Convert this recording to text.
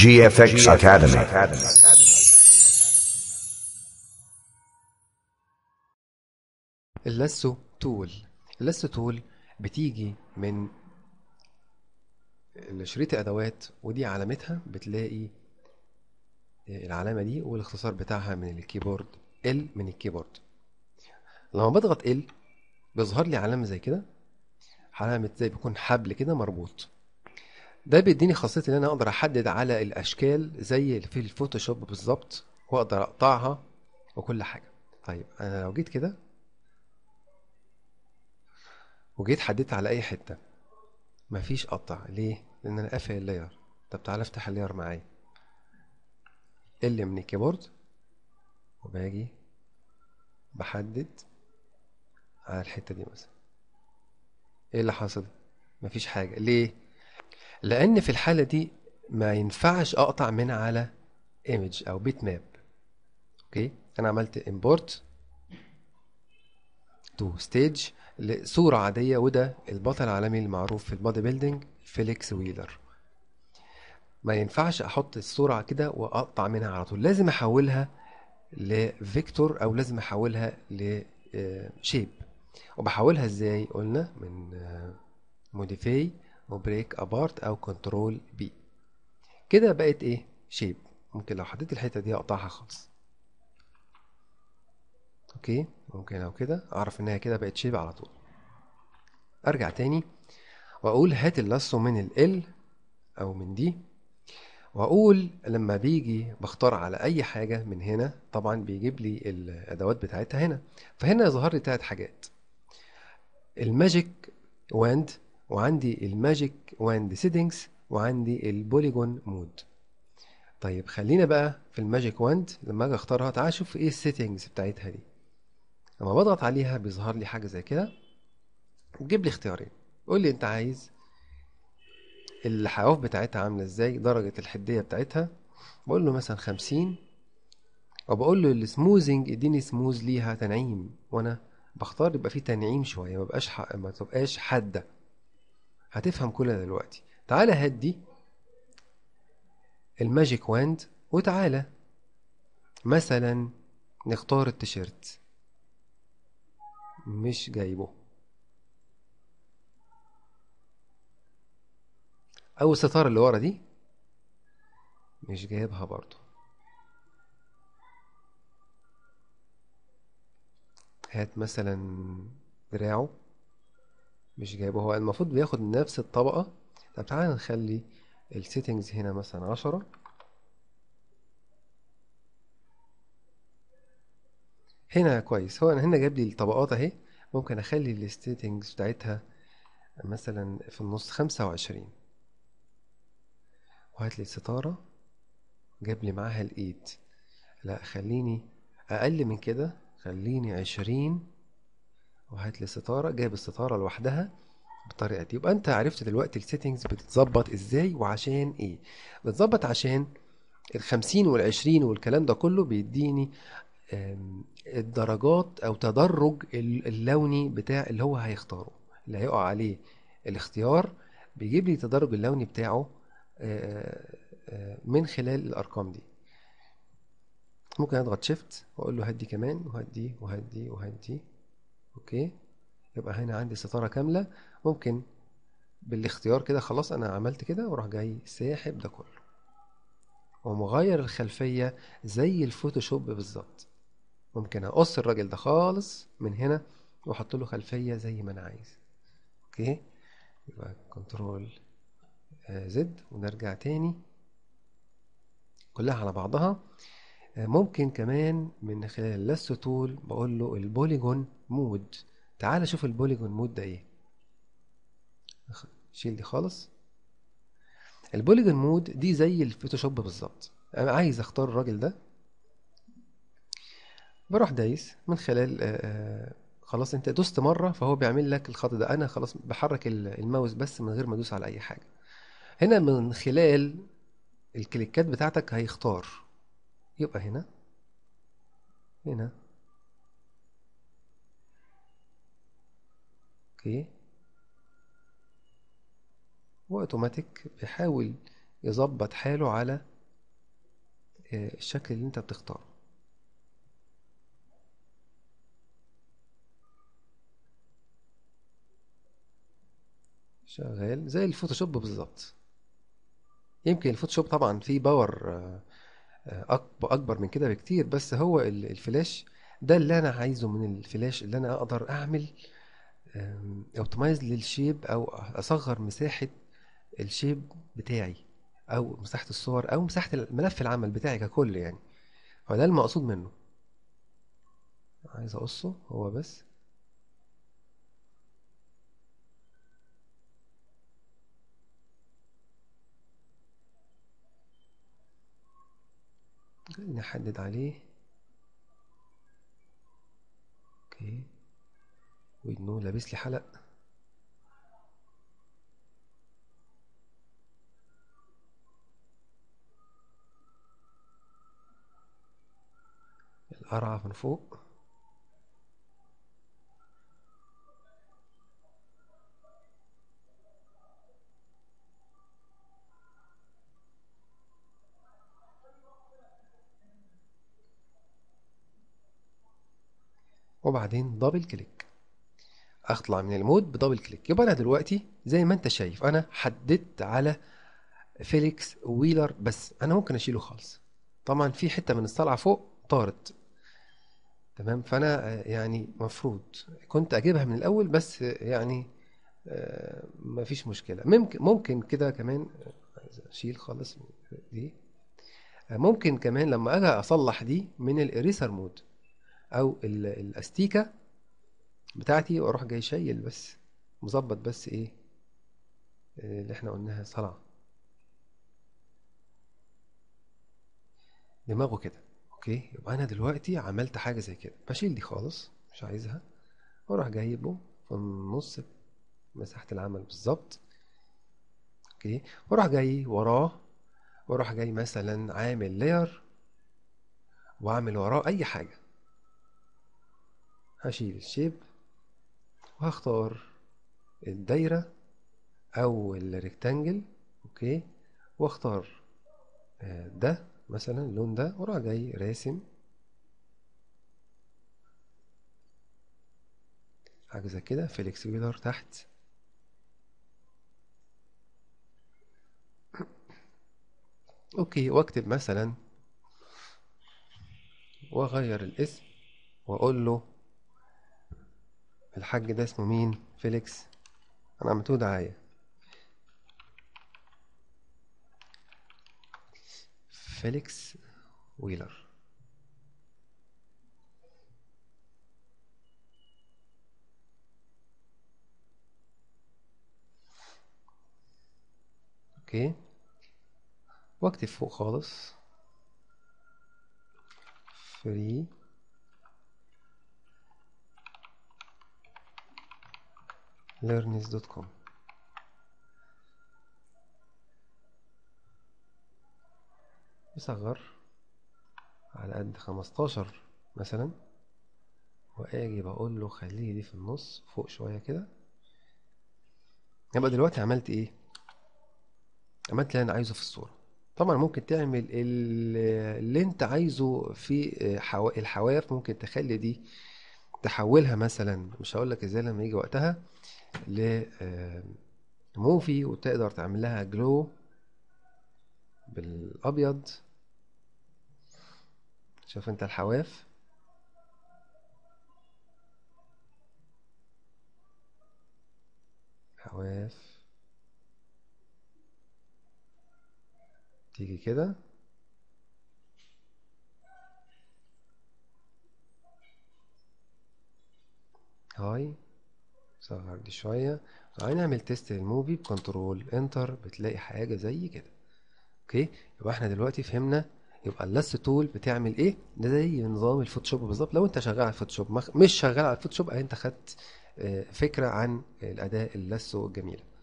GFX Academy. اللاسو تول اللاسو تول بتيجي من شريط ادوات ودي علامتها بتلاقي العلامه دي والاختصار بتاعها من الكيبورد ال من الكيبورد لما بضغط ال بيظهر لي علامه زي كده علامه زي بيكون حبل كده مربوط ده بيديني خاصيه ان انا اقدر احدد على الاشكال زي في الفوتوشوب بالظبط واقدر اقطعها وكل حاجه طيب انا لو جيت كده وجيت حددت على اي حته مفيش قطع ليه لان انا قافل اللاير طب تعالى افتح اللاير معايا ال من الكيبورد وباجي بحدد على الحته دي مثلا ايه اللي حصل مفيش حاجه ليه لان في الحاله دي ما ينفعش اقطع من على ايمج او بيت ماب اوكي انا عملت امبورت تو ستيج لصورة عادية وده البطل العالمي المعروف في البادي بيلدينج فيليكس ويلر ما ينفعش احط الصورة كده واقطع منها على طول لازم احولها لفيكتور او لازم احولها لشيب وبحولها ازاي قلنا من موديفاي وبريك ابارت او كنترول بي كده بقت ايه شيب ممكن لو حطيت الحته دي اقطعها خالص اوكي ممكن لو كده اعرف انها كده بقت شيب على طول ارجع تاني واقول هات اللصو من ال او من دي واقول لما بيجي بختار على اي حاجه من هنا طبعا بيجيب لي الادوات بتاعتها هنا فهنا ظهر لي ثلاث حاجات الماجيك واند وعندي الماجيك واند سيتنجز وعندي البوليجون مود طيب خلينا بقى في الماجيك واند لما اجي اختارها تعال شوف ايه السيتنجز بتاعتها دي لما بضغط عليها بيظهر لي حاجه زي كده تجيب لي اختيارين قول لي انت عايز الحواف بتاعتها عامله ازاي درجه الحديه بتاعتها بقول له مثلا خمسين وبقول له السموزنج اديني سموز ليها تنعيم وانا بختار يبقى فيه تنعيم شويه ما بقاش ح... ما تبقاش حاده هتفهم كل ده دلوقتي تعالى هدي الماجيك واند وتعالى مثلا نختار التيشيرت مش جايبه او الستاره اللي ورا دي مش جايبها برضو هات مثلا دراعه مش جايبه هو المفروض بياخد نفس الطبقة طب تعالى نخلي السيتنجز هنا مثلا عشرة هنا كويس هو أنا هنا جاب لي الطبقات اهي ممكن اخلي السيتنجز بتاعتها مثلا في النص خمسة وعشرين وهات لي الستارة جاب لي معاها الايد لا خليني اقل من كده خليني عشرين وهات لي ستاره جايب الستاره لوحدها بالطريقه دي يبقى انت عرفت دلوقتي السيتنجز بتتظبط ازاي وعشان ايه بتظبط عشان الخمسين والعشرين والكلام ده كله بيديني الدرجات او تدرج اللوني بتاع اللي هو هيختاره اللي هيقع عليه الاختيار بيجيب لي التدرج اللوني بتاعه من خلال الارقام دي ممكن اضغط شيفت واقول له هدي كمان وهدي وهدي وهدي اوكي يبقى هنا عندي ستارة كاملة ممكن بالاختيار كده خلاص انا عملت كده واروح جاي ساحب ده كله ومغير الخلفية زي الفوتوشوب بالظبط ممكن اقص الراجل ده خالص من هنا واحط له خلفية زي ما انا عايز اوكي يبقى كنترول زد ونرجع تاني كلها على بعضها ممكن كمان من خلال اللاسو تول بقول له البوليجون مود تعال شوف البوليجون مود ده ايه شيل دي خالص البوليجون مود دي زي الفوتوشوب بالظبط انا عايز اختار الراجل ده بروح دايس من خلال آآ خلاص انت دوست مره فهو بيعمل لك الخط ده انا خلاص بحرك الماوس بس من غير ما ادوس على اي حاجه هنا من خلال الكليكات بتاعتك هيختار يبقى هنا هنا اوكي واوتوماتيك بيحاول يظبط حاله على آه، الشكل اللي انت بتختاره شغال زي الفوتوشوب بالظبط يمكن الفوتوشوب طبعا فيه باور آه، آه، أكب- اكبر من كده بكتير بس هو ال- الفلاش ده اللي انا عايزه من الفلاش اللي انا اقدر اعمل اوبتمايز للشيب او اصغر مساحة الشيب بتاعي او مساحة الصور او مساحة ملف العمل بتاعي ككل يعني فده المقصود منه عايز اقصه هو بس نحدد عليه اوكي ودنه لابس لي حلق القرعة من فوق وبعدين دبل كليك اطلع من المود بدبل كليك يبقى انا دلوقتي زي ما انت شايف انا حددت على فيليكس ويلر بس انا ممكن اشيله خالص طبعا في حتة من الصلعة فوق طارت تمام فانا آه، يعني مفروض كنت اجيبها من الاول بس آه، يعني آه، مفيش مشكلة ممكن ممكن كده كمان آه، عايز اشيل خالص دي آه، ممكن كمان لما اجي اصلح دي من الاريسر مود او ال- الاستيكة بتاعتي واروح جاي شايل بس مظبط بس ايه آه، اللي احنا قلناها صلع دماغه كده اوكي يبقى انا دلوقتي عملت حاجة زي كده بشيل دي خالص مش عايزها واروح جايبه في النص مساحة العمل بالظبط اوكي واروح جاي وراه واروح جاي مثلا عامل لاير واعمل وراه اي حاجة هشيل الشيب وهختار الدايرة او الريكتانجل اوكي واختار آه، ده مثلا اللون ده واروح جاي راسم حاجة زي كده فيليكس ويلر تحت اوكي واكتب مثلا واغير الاسم واقول له الحاج ده اسمه مين فيليكس انا عملته دعاية فيليكس ويلر اوكي واكتب فوق خالص فري learners دوت كوم بصغر على قد 15 مثلا واجي بقول له خليه دي في النص فوق شوية كده يبقى دلوقتي عملت ايه عملت اللي انا عايزه في الصورة طبعا ممكن تعمل ال- اللي انت عايزه في حوا- الحواف ممكن تخلي دي تحولها مثلا مش هقول لك ازاي لما يجي وقتها لموفي وتقدر تعمل لها جلو بالابيض شوف انت الحواف حواف تيجي كده هاي صغر دي شوية هنعمل تيست للموفي بكنترول انتر بتلاقي حاجة زي كده اوكي يبقى احنا دلوقتي فهمنا يبقى اللاس تول بتعمل ايه ده زي نظام الفوتوشوب بالظبط لو انت شغال على الفوتوشوب مخ- مش شغال على الفوتوشوب انت خدت آه، فكرة عن الأداة اللاسو الجميلة